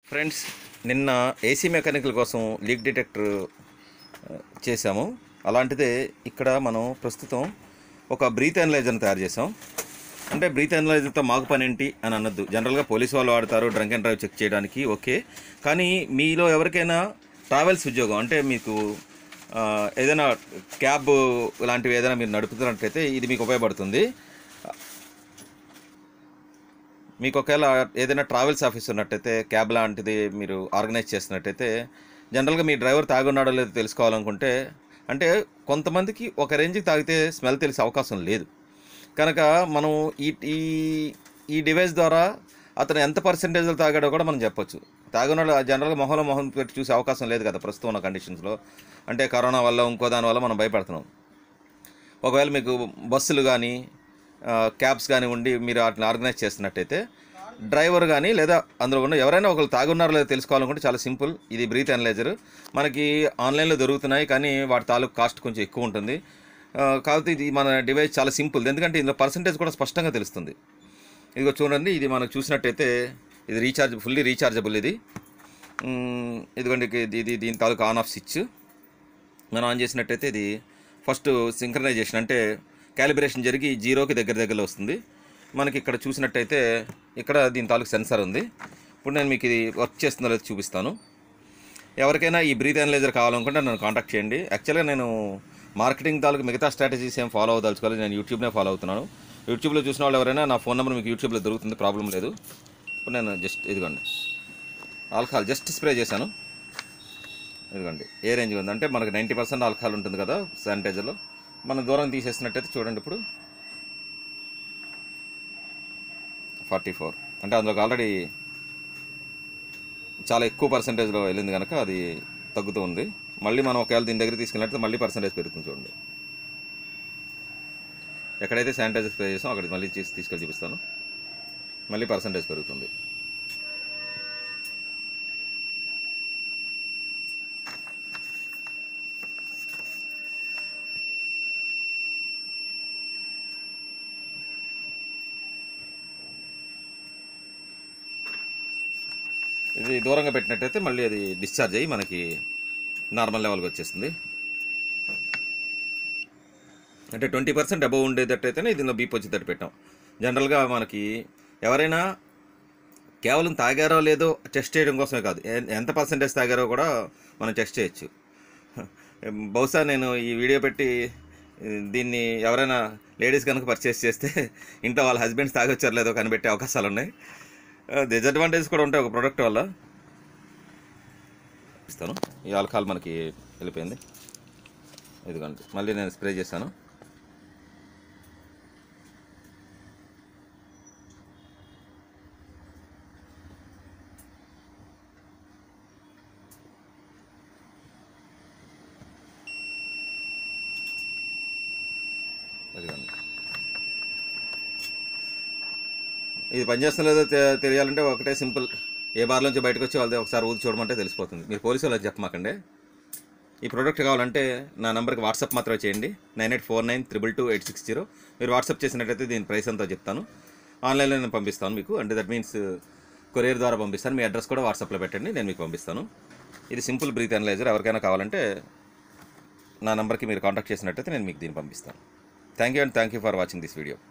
friends నిన్న AC mechanical కోసం leak detector ఆ, చేశాము అలాంటిదే ఇక్కడ మనం ప్రస్తుతం ఒక బ్రీత్ అనలైజర్ని తయారు చేసాం అంటే బ్రీత్ అనలైజర్తో మాకు పని ఏంటి అని అనొద్దు జనరల్గా పోలీసు వాళ్ళు వాడతారు డ్రంక్ అండ్ డ్రైవ్ చెక్ చేయడానికి ఓకే కానీ మీలో ఎవరికైనా ట్రావెల్స్ ఉద్యోగం అంటే మీకు ఆ, ఏదైనా క్యాబ్ లాంటివి ఏదైనా మీరు నడుపుతున్నట్టయితే ఇది మీకు ఉపయోగపడుతుంది మీకు ఒకవేళ ఏదైనా ట్రావెల్స్ ఆఫీస్ ఉన్నట్టయితే క్యాబ్ లాంటిది మీరు ఆర్గనైజ్ చేస్తున్నట్టయితే జనరల్గా మీ డ్రైవర్ తాగున్నాడో లేదో తెలుసుకోవాలనుకుంటే అంటే కొంతమందికి ఒక రేంజ్కి తాగితే స్మెల్ తెలిసే అవకాశం లేదు కనుక మనం ఈ ఈ ఈ డివైస్ ద్వారా అతను ఎంత పర్సెంటేజ్లో తాగాడో కూడా మనం చెప్పొచ్చు తాగున్నాడు జనరల్గా మొహంలో మొహం పెట్టి చూసే అవకాశం లేదు కదా ప్రస్తుతం ఉన్న కండిషన్స్లో అంటే కరోనా వల్ల ఇంకో దాని వల్ల మనం భయపడుతున్నాం ఒకవేళ మీకు బస్సులు కానీ క్యాబ్స్ కానీ ఉండి మీరు వాటిని ఆర్గనైజ్ చేస్తున్నట్టయితే డ్రైవర్ కానీ లేదా అందులో ఉన్న ఎవరైనా ఒకరు తాగున్నారో లేదో తెలుసుకోవాలనుకుంటే చాలా సింపుల్ ఇది బ్రీత్ అనలైజర్ మనకి ఆన్లైన్లో దొరుకుతున్నాయి కానీ వాటి తాలూకు కాస్ట్ కొంచెం ఎక్కువ ఉంటుంది ఆ, కాకపోతే ఇది మన డివైస్ చాలా సింపుల్ ఎందుకంటే ఇందులో పర్సంటేజ్ కూడా స్పష్టంగా తెలుస్తుంది ఇదిగో చూడండి ఇది మనకు చూసినట్టయితే ఇది రీఛార్జ్ ఫుల్లీ రీఛార్జబుల్ ఇది మ్, ఇదిగోండి ఇది ఇది దీని తాలూకు ఆన్ ఆఫ్ స్విచ్ మనం ఆన్ చేసినట్టయితే ఇది ఫస్ట్ సింక్రనైజేషన్ అంటే క్యాలిబ్రేషన్ జరిగి జీరోకి దగ్గర దగ్గరలో వస్తుంది మనకి ఇక్కడ చూసినట్టయితే ఇక్కడ దీని తాలూకు సెన్సార్ ఉంది ఇప్పుడు నేను మీకు ఇది వర్క్ చేస్తుందో లేదో చూపిస్తాను ఎవరికైనా ఈ బ్రీత్ అనలైజర్ కావాలనుకుంటే నన్ను కాంటాక్ట్ చేయండి యాక్చువల్గా నేను మార్కెటింగ్ తాలూకు మిగతా స్ట్రాటజీస్ ఏం ఫాలో అవ్వదలుచుకోవాలి నేను యూట్యూబ్నే ఫాలో అవుతున్నాను యూట్యూబ్లో చూసిన వాళ్ళు ఎవరైనా నా ఫోన్ నెంబర్ మీకు యూట్యూబ్లో దొరుకుతుంది ప్రాబ్లం లేదు ఇప్పుడు నేను జస్ట్ ఇదిగోండి ఆల్కహాల్ జస్ట్ స్ప్రే చేశాను ఇదిగోండి ఏ రేంజ్ ఉంది అంటే మనకు నైంటీ పర్సెంట్ ఆల్కహాల్ ఉంటుంది కదా శానిటైజర్లో మనం దూరం తీసేసినట్టయితే చూడండి ఇప్పుడు ఫార్టీ ఫోర్ అంటే అందులోకి ఆల్రెడీ చాలా ఎక్కువ పర్సంటేజ్లో వెళ్ళింది కనుక అది తగ్గుతూ ఉంది మళ్ళీ మనం ఒకవేళ దీని దగ్గర తీసుకెళ్ళినట్టు మళ్ళీ పర్సంటేజ్ పెరుగుతుంది చూడండి ఎక్కడైతే శానిటైజర్ స్ప్రే చేసామో అక్కడికి మళ్ళీ తీసి తీసుకెళ్ళి చూపిస్తాను మళ్ళీ పర్సంటేజ్ పెరుగుతుంది ఇది దూరంగా పెట్టినట్టయితే మళ్ళీ అది డిశ్చార్జ్ అయ్యి మనకి నార్మల్ లెవెల్కి వచ్చేస్తుంది అంటే ట్వంటీ పర్సెంట్ అబవ్ ఉండేటట్టయితేనే దీనిలో బీప్ వచ్చేటట్టు పెట్టాం జనరల్గా మనకి ఎవరైనా కేవలం తాగారో లేదో టెస్ట్ చేయడం కోసమే కాదు ఎ- ఎంత పర్సెంటేజ్ తాగారో కూడా మనం టెస్ట్ చేయొచ్చు బహుశా నేను ఈ వీడియో పెట్టి దీన్ని ఎవరైనా లేడీస్ కనుక పర్చేస్ చేస్తే ఇంట్లో వాళ్ళ హస్బెండ్స్ తాగొచ్చారో లేదో కనిపెట్టే అవకాశాలు ఉన్నాయి డిసడ్వాంటేజ్ కూడా ఉంటాయి ఒక ప్రోడక్ట్ వల్ల ఇస్తాను ఈ ఆల్కహాల్ మనకి వెళ్ళిపోయింది ఇదిగోండి మళ్ళీ నేను స్ప్రే చేశాను ఇదిగోండి ఇది పనిచేస్తుందో లేదో తె- తెలియాలంటే ఒకటే సింపుల్ ఏ బార్ నుంచి బయటకు వచ్చి వాళ్ళది ఒకసారి ఊది చూడమంటే తెలిసిపోతుంది మీరు పోలీసు వాళ్ళకి చెప్పమాకండి ఈ ప్రోడక్ట్ కావాలంటే నా నెంబర్కి వాట్సాప్ మాత్రమే చేయండి nine eight four nine triple two eight six zero మీరు వాట్సాప్ చేసినట్టయితే దీని ప్రైస్ అంతా చెప్తాను ఆన్లైన్లో నేను పంపిస్తాను మీకు అంటే దట్ మీన్స్ కొరియర్ ద్వారా పంపిస్తాను మీ అడ్రస్ కూడా వాట్సాప్లో పెట్టండి నేను మీకు పంపిస్తాను ఇది సింపుల్ బ్రీత్ అనలైజర్ ఎవరికైనా కావాలంటే నా నెంబర్కి మీరు కాంటాక్ట్ చేసినట్టయితే నేను మీకు దీన్ని పంపిస్తాను thank you and thank you for watching this video